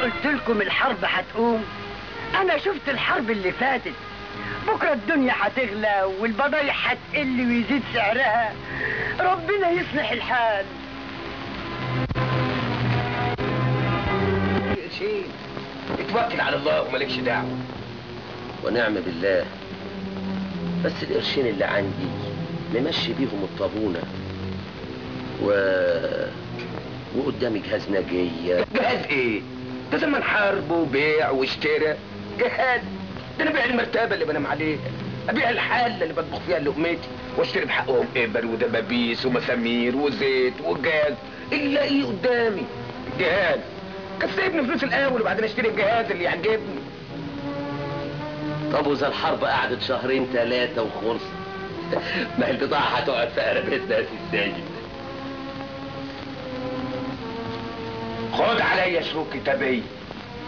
قلت لكم الحرب هتقوم انا شفت الحرب اللي فاتت بكره الدنيا هتغلى والبضايع هتقل ويزيد سعرها ربنا يصلح الحال شيء اتوكل على الله ومالكش دعوه ونعم بالله بس القرشين اللي عندي ممشي بيهم الطابونة و... وقدامي جهاز نجية جهاز ايه؟ ده زمن حرب وبيع واشترى جهاز ده انا بيع المرتبه اللي بنام عليها ابيع الحله اللي بطبخ فيها لقمتي واشتري بحقهم ابر ودبابيس ومسامير وزيت وجاز الا ايه قدامي جهاز كان سايبني فلوس الاول وبعدين اشتري الجهاز اللي يعجبني طب وإذا الحرب قعدت شهرين ثلاثة وخلصت ما هي البضاعة هتقعد في قربتنا يا سي الساجد خد عليا شروط كتابيه